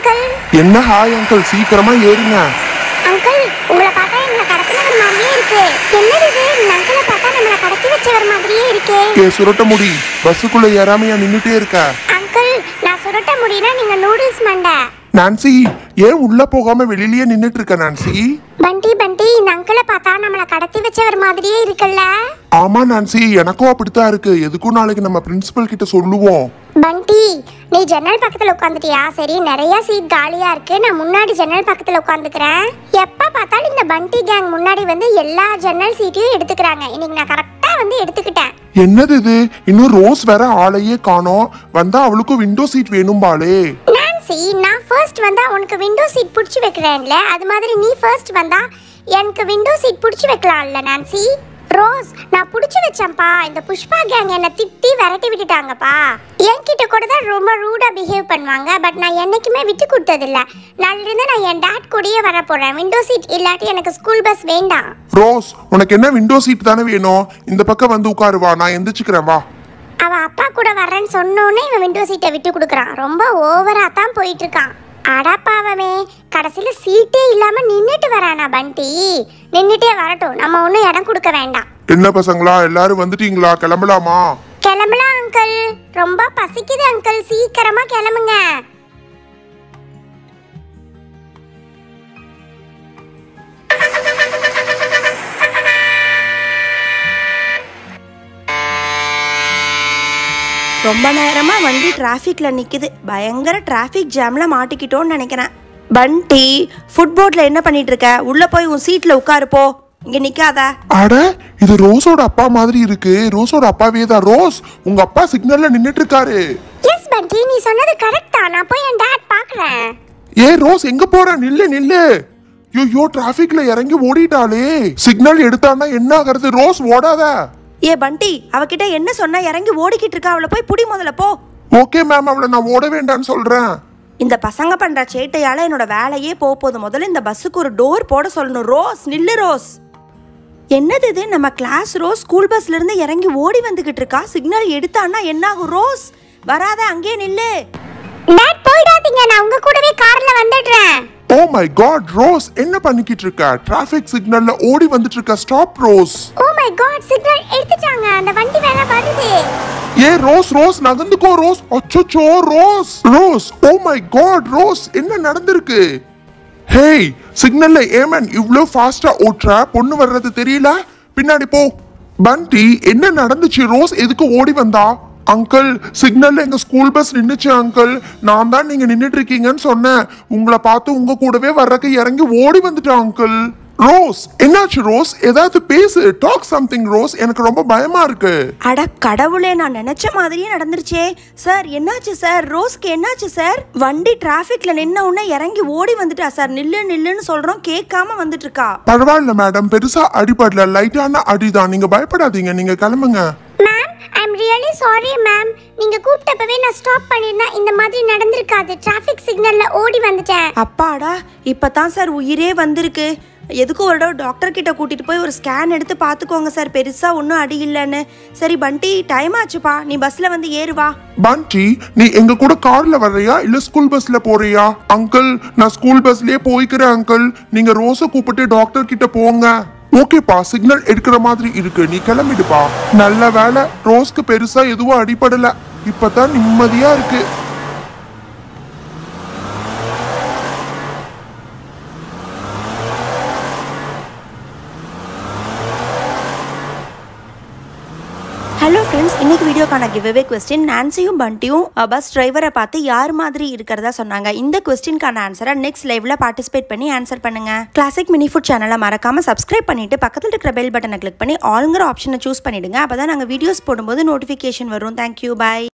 uncle என்ன hi uncle சீக்கிரமா ஏறுங்க அங்கிள் உங்களை பார்த்தா எங்களை கடத்தினவர் மாதிரியே இருக்கு என்னது இது இந்த அங்கிளை பார்த்தா நம்மளை கடத்தி வச்சவர் மாதிரியே இருக்கே ஏ சுருட்ட முடி பஸ்ஸுக்குள்ள ஏறாமையா நின்னுட்டே இருக்க அங்கிள் நான் சுருட்ட முடியும்னா நீங்க நூடுல்ஸ் மண்டை நான்சி ஏன் உள்ள போகாம வெளியிலயே நின்னுட்டு இருக்க நான்சி பண்டி பண்டி இந்த அங்கிளை பார்த்தா நம்மளை கடத்தி வச்சவர் மாதிரியே இருக்குல்ல ஆமா நான்சி எனக்கும் அப்படித்தான் இருக்கு எதுக்கும் நாளைக்கு நம்ம பிரின்சிபல் கிட்ட சொல்லுவோம் பண்டி நீ ஜன்னல் பக்கத்துல உட்காந்துட்டியா சரி நிறைய சீட் காலியா இருக்கு நான் முன்னாடி ஜன்னல் பக்கத்துல உட்காந்துக்கிறேன் எப்ப பார்த்தாலும் இந்த பண்டி கேங் முன்னாடி வந்து எல்லா ஜன்னல் சீட்டையும் எடுத்துக்கிறாங்க இன்னைக்கு நான் கரெக்டா வந்து எடுத்துக்கிட்டேன் என்னது இது இன்னும் ரோஸ் வேற ஆளையே காணோம் வந்தா அவளுக்கும் விண்டோ சீட் வேணும்பாளே நான்சி நான் ஃபர்ஸ்ட் வந்தா உனக்கு விண்டோ சீட் புடிச்சு வைக்கிறேன்ல அது மாதிரி நீ ஃபர்ஸ்ட் வந்தா எனக்கு விண்டோ சீட் புடிச்சு வைக்கலாம்ல நான்சி ரோஸ் நான் புடிச்சு வச்சேன்ப்பா இந்த புஷ்பா கேங் என்னை திட்டி விரட்டி விட்டுட்டாங்கப்பா என்கிட்ட கூட தான் ரொம்ப ரூடா பிஹேவ் பண்ணுவாங்க பட் நான் என்னைக்குமே விட்டு கொடுத்ததில்ல நாளிலிருந்து நான் என் டேட் கூடயே வர போறேன் விண்டோ சீட் இல்லாட்டி எனக்கு ஸ்கூல் பஸ் வேண்டாம் ரோஸ் உனக்கு என்ன விண்டோ சீட் தானே வேணும் இந்த பக்கம் வந்து உட்காரு வா நான் எந்திரிச்சுக்கிறேன் வா அவ அப்பா கூட வரேன்னு சொன்னோன்னே இவன் விண்டோ சீட்டை விட்டு கொடுக்குறான் ரொம்ப ஓவரா தான் போயிட்டு இருக்கான் அடப்பாவமே கடைசியில சீட்டே இல்லாம நின்னுட்டு வரானா பண்டி நின்னுட்டே வரட்டும் நம்ம ஒன்றும் இடம் கொடுக்க வேண்டாம் என்ன பசங்களா எல்லாரும் வந்துட்டீங்களா கிளம்பலாமா கிளம்பலாம் அங்கிள் ரொம்ப பசிக்குது அங்கிள் சீக்கிரமா கிளம்புங்க ரொம்ப நேரமா வண்டி டிராஃபிக்ல நிக்குது பயங்கர டிராஃபிக் ஜாம்ல மாட்டிக்கிட்டோன்னு நினைக்கிறேன் பண்டி ஃபுட்போர்ட்ல என்ன பண்ணிட்டு இருக்க உள்ள போய் உன் சீட்ல உட்காரு போ இங்க நிக்காத அட இது ரோஸோட அப்பா மாதிரி இருக்கு ரோஸோட அப்பாவே தான் ரோஸ் உங்க அப்பா சிக்னல்ல நின்னுட்டு இருக்காரு எஸ் பண்டி நீ சொன்னது கரெக்ட் தான் நான் போய் என் டேட் பார்க்கறேன் ஏ ரோஸ் எங்க போற நில்லு நில்லு ஐயோ டிராஃபிக்ல இறங்கி ஓடிட்டாளே சிக்னல் எடுத்தான்னா என்ன ஆகிறது ரோஸ் ஓடாத ஏ பண்டி அவகிட்ட என்ன சொன்னா இறங்கி ஓடிக்கிட்டு இருக்கா அவளை போய் புடி முதல்ல போ ஓகே மேம் அவளை நான் ஓட வேண்டாம்னு சொல்றேன் இந்த பசங்க பண்ற சேட்டையால என்னோட வேலையே போக போகுது முதல்ல இந்த பஸ்ஸுக்கு ஒரு டோர் போட சொல்லணும் ரோஸ் நில்லு ரோஸ் என்னது இது நம்ம கிளாஸ் ரோஸ் ஸ்கூல் பஸ்ல இருந்து இறங்கி ஓடி வந்துகிட்டு இருக்கா சிக்னல் எடுத்தான்னா என்ன ஆகும் ரோஸ் வராத அங்கேயே நில்லு டேட் போயிடாதீங்க நான் உங்க கூடவே கார்ல வந்துடுறேன் ஓ மை காட் ரோஸ் என்ன பண்ணிக்கிட்டு இருக்க டிராஃபிக் சிக்னல்ல ஓடி வந்துட்டு இருக்க stop Rose oh my God signal எடுத்துட்டாங்க அந்த வண்டி வேற வருது ஏ ரோஸ் ரோஸ் நகர்ந்துக்கோ ரோஸ் அச்சோ Rose Rose oh my God Rose என்ன நடந்திருக்கு ஹேய் சிக்னல்ல ஏமன் இவ்ளோ ஃபாஸ்டா ஓட்டுற பொண்ணு வர்றது தெரியல பின்னாடி போ பண்டி என்ன நடந்துச்சு ரோஸ் எதுக்கு ஓடி வந்தா அங்கிள் சிக்னல்ல எங்க ஸ்கூல் பஸ் நின்னுச்சு அங்கிள் நான் தான் நீங்க நின்னுட்டு இருக்கீங்கன்னு சொன்னேன் உங்களை பார்த்து உங்க கூடவே வர்றக்கு இறங்கி ஓடி வந்துட்டேன் அங்கிள் ரோஸ் என்னாச்சு ரோஸ் ஏதாவது பேசு டாக் சம்திங் ரோஸ் எனக்கு ரொம்ப பயமா இருக்கு அட கடவுளே நான் நினைச்ச மாதிரியே நடந்துருச்சே சார் என்னாச்சு சார் ரோஸ்க்கு என்னாச்சு சார் வண்டி டிராஃபிக்ல நின்ன உடனே இறங்கி ஓடி வந்துட்டா சார் நில்லு நில்லுன்னு சொல்றோம் கேட்காம வந்துட்டு இருக்கா பரவாயில்ல மேடம் பெருசா அடிபடல லைட்டான அடிதான் நீங்க பயப்படாதீங்க நீங்க கிளம்புங்க ma'am I am really sorry ma'am நீங்க கூப்பிட்டப்பவே நான் ஸ்டாப் பண்ணிருந்தா இந்த மாதிரி நடந்திருக்காது டிராஃபிக் சிக்னல்ல ஓடி வந்துட்டேன் அப்பாடா இப்பதான் சார் உயிரே வந்திருக்கு எதுக்கும் ஒரு தடவை டாக்டர் கிட்ட கூட்டிட்டு போய் ஒரு ஸ்கேன் எடுத்து பார்த்துக்கோங்க சார் பெருசா ஒன்றும் அடி இல்லைன்னு சரி பண்டி டைம் ஆச்சுப்பா நீ பஸ்ல வந்து ஏறுவா பண்டி நீ எங்க கூட கார்ல வர்றியா இல்ல ஸ்கூல் பஸ்ல போறியா அங்கிள் நான் ஸ்கூல் பஸ்லயே போய்க்கிறேன் அங்கிள் நீங்க ரோஸ கூப்பிட்டு டாக்டர் கிட்ட போங்க ஓகேப்பா சிக்னல் எடுக்கிற மாதிரி இருக்கு நீ கிளம்பிடுப்பா நல்ல வேலை ரோஸ்க்கு பெருசா எதுவும் அடிபடல இப்பதான் நிம்மதியா இருக்கு ஹலோ ஃப்ரெண்ட்ஸ் இன்னைக்கு வீடியோக்கான கிவ்அவே கொஸ்டின் நான்சியும் பண்டியும் பஸ் டிரைவரை பார்த்து யார் மாதிரி இருக்கிறதா சொன்னாங்க இந்த கொஸ்டின்கான ஆன்சரை நெக்ஸ்ட் லைவ்ல பார்ட்டிசிபேட் பண்ணி ஆன்சர் பண்ணுங்க கிளாசிக் மினி ஃபுட் சேனலை மறக்காம சப்ஸ்கிரைப் பண்ணிட்டு பக்கத்தில் இருக்கிற பெல் பட்டனை கிளிக் பண்ணி ஆளுங்கிற ஆப்ஷனை சூஸ் பண்ணிடுங்க அப்பதான் நாங்கள் வீடியோஸ் போடும்போது நோட்டிஃபிகேஷன் வரும் தேங்க்யூ பை